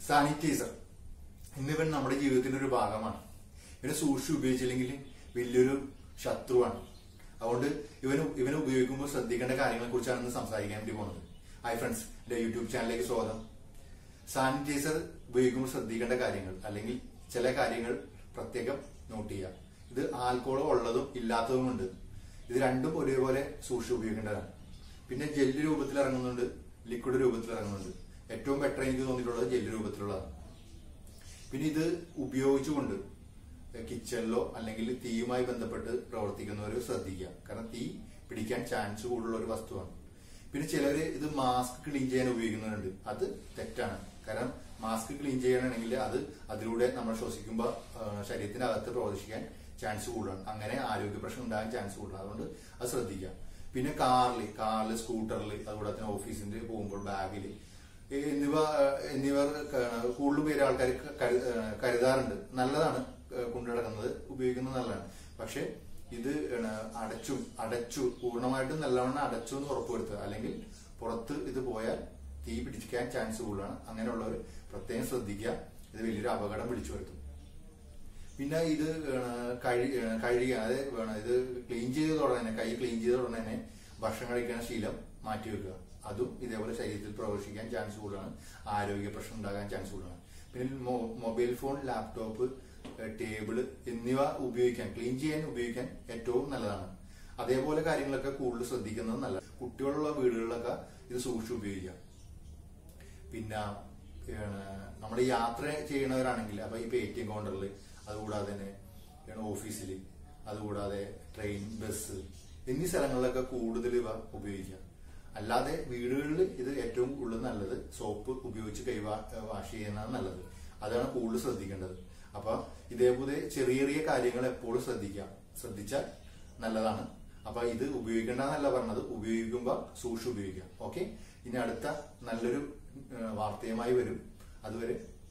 sanitiser ഇന്നിവൻ നമ്മുടെ ജീവിതത്തിന്റെ ഒരു ഭാഗമാണ് ഇവനെ സൂക്ഷിച്ച് ഉപയോഗിച്ചില്ലെങ്കിൽ വലിയൊരു ശത്രുവാണ് അതുകൊണ്ട് ഇവന് ഇവനെ ഉപയോഗിക്കുമ്പോൾ ശ്രദ്ധിക്കേണ്ട കാര്യങ്ങളെ കുറിച്ചാണ് ഇന്ന് സംസാരിക്കാൻ വേണ്ടി പോകുന്നത് ഹായ് ഫ്രണ്ട്സ് എന്റെ യൂട്യൂബ് ചാനലിലേക്ക് സ്വാഗതം സാനിറ്റൈസർ ഉപയോഗിക്കുമ്പോൾ ശ്രദ്ധിക്കേണ്ട കാര്യങ്ങൾ അല്ലെങ്കിൽ ചില കാര്യങ്ങൾ പ്രത്യേകം നോട്ട് ചെയ്യുക ഇത് ആൽക്കോൾ ഉള്ളതും ഇല്ലാത്തതും ഉണ്ട് ഇത് രണ്ടും ഒരേപോലെ സൂക്ഷിച്ച് ഉപയോഗിക്കേണ്ടതാണ് പിന്നെ ജെല്ല് രൂപത്തിൽ ഇറങ്ങുന്നുണ്ട് ലിക്വിഡ് രൂപത്തിൽ ഇറങ്ങുന്നുണ്ട് ഏറ്റവും ബെറ്റർ എനിക്ക് തോന്നിയിട്ടുള്ളത് ജെല്ല് രൂപത്തിലുള്ളതാണ് പിന്നെ ഇത് ഉപയോഗിച്ചുകൊണ്ട് കിച്ചണിലോ അല്ലെങ്കിൽ തീയുമായി ബന്ധപ്പെട്ട് പ്രവർത്തിക്കുന്നവർ ശ്രദ്ധിക്കുക കാരണം തീ പിടിക്കാൻ ചാൻസ് കൂടുതലുള്ള ഒരു വസ്തുവാണ് പിന്നെ ചിലര് ഇത് മാസ്ക് ക്ലീൻ ചെയ്യാൻ ഉപയോഗിക്കുന്നുണ്ട് അത് തെറ്റാണ് കാരണം മാസ്ക് ക്ലീൻ ചെയ്യാനാണെങ്കിൽ അത് അതിലൂടെ നമ്മൾ ശ്വസിക്കുമ്പോൾ ആ, ശരീരത്തിനകത്ത് പ്രവേശിക്കാൻ ചാൻസ് കൂടുതലാണ് അങ്ങനെ ആരോഗ്യ പ്രശ്നം ഉണ്ടാകാൻ ചാൻസ് കൂടുതലാണ് അതുകൊണ്ട് അത് ശ്രദ്ധിക്കുക പിന്നെ കാറിൽ കാറിൽ സ്കൂട്ടറിൽ അതുകൂടെ തന്നെ ഓഫീസിന്റെ പോകുമ്പോൾ ബാഗിൽ എന്നിവ എന്നിവർ ക- കൂടുതൽ പേര് ആൾക്കാർ കരു- ഏഹ് കരുതാറുണ്ട് നല്ലതാണ് ഏഹ് കൊണ്ടുനടക്കുന്നത് ഉപയോഗിക്കുന്നത് നല്ലതാണ് പക്ഷെ ഇത് ഏഹ് അടച്ചു അടച്ചു പൂർണ്ണമായിട്ടും നല്ലവണ്ണം അടച്ചു എന്ന് ഉറപ്പുവരുത്തുക അല്ലെങ്കിൽ പുറത്ത് ഇത് പോയാൽ തീ പിടിക്കാൻ ചാൻസ് കൂടുതലാണ് അങ്ങനെയുള്ളവർ പ്രത്യേകം ശ്രദ്ധിക്കുക ഇത് വലിയൊരു അപകടം വിളിച്ചു വരുത്തും പിന്നെ ഇത് ഏഹ് കഴി ഏഹ് കഴുകുക അതായത് വേണം ഇത് ക്ലീൻ ചെയ്ത ഉടനെ തന്നെ കൈ ക്ലീൻ ചെയ്ത ഉടനെ തന്നെ ഭക്ഷണം കഴിക്കുന്ന ശീലം മാറ്റി വെക്കുക അതും ഇതേപോലെ ശരീരത്തിൽ പ്രവേശിക്കാൻ ചാൻസ് കൂടുതലാണ് ആരോഗ്യ പ്രശ്നം ഉണ്ടാകാൻ ചാൻസ് കൂടുതലാണ് പിന്നെ മൊ- മൊബൈൽ ഫോൺ ലാപ്ടോപ്പ് ഏഹ് ടേബിള് എന്നിവ ഉപയോഗിക്കാൻ ക്ലീൻ ചെയ്യാൻ ഉപയോഗിക്കാൻ ഏറ്റവും നല്ലതാണ് അതേപോലെ കാര്യങ്ങളൊക്കെ കൂടുതൽ ശ്രദ്ധിക്കുന്നത് നല്ലത് കുട്ടികളുള്ള വീടുകളിലൊക്കെ ഇത് സൂക്ഷിച്ച് ഉപയോഗിക്കാം പിന്നെ നമ്മൾ യാത്ര ചെയ്യണവരാണെങ്കിൽ അപ്പൊ ഇപ്പൊ എ ടി എം കൗണ്ടറിൽ അതുകൂടാതെ തന്നെ ഓഫീസിൽ അതുകൂടാതെ ട്രെയിൻ ബസ് എന്നീ സ്ഥലങ്ങളിലൊക്കെ കൂടുതൽ ഇവ ഉപയോഗിക്കാം അല്ലാതെ വീടുകളിൽ ഇത് ഏറ്റവും കൂടുതൽ നല്ലത് സോപ്പ് ഉപയോഗിച്ച് കൈ വാ- വാഷ് ചെയ്യുന്നതാണ് നല്ലത് അതാണ് കൂടുതൽ ശ്രദ്ധിക്കേണ്ടത് അപ്പൊ ഇതേപോലെ ചെറിയ ചെറിയ കാര്യങ്ങൾ എപ്പോഴും ശ്രദ്ധിക്കാം ശ്രദ്ധിച്ചാൽ നല്ലതാണ് അപ്പൊ ഇത് ഉപയോഗിക്കേണ്ടെന്നല്ല പറഞ്ഞത് ഉപയോഗിക്കുമ്പോൾ സൂക്ഷിച്ച് ഉപയോഗിക്കാം ഓക്കെ ഇനി അടുത്ത നല്ലൊരു ഏഹ്, വാർത്തയുമായി വരും അതുവരെ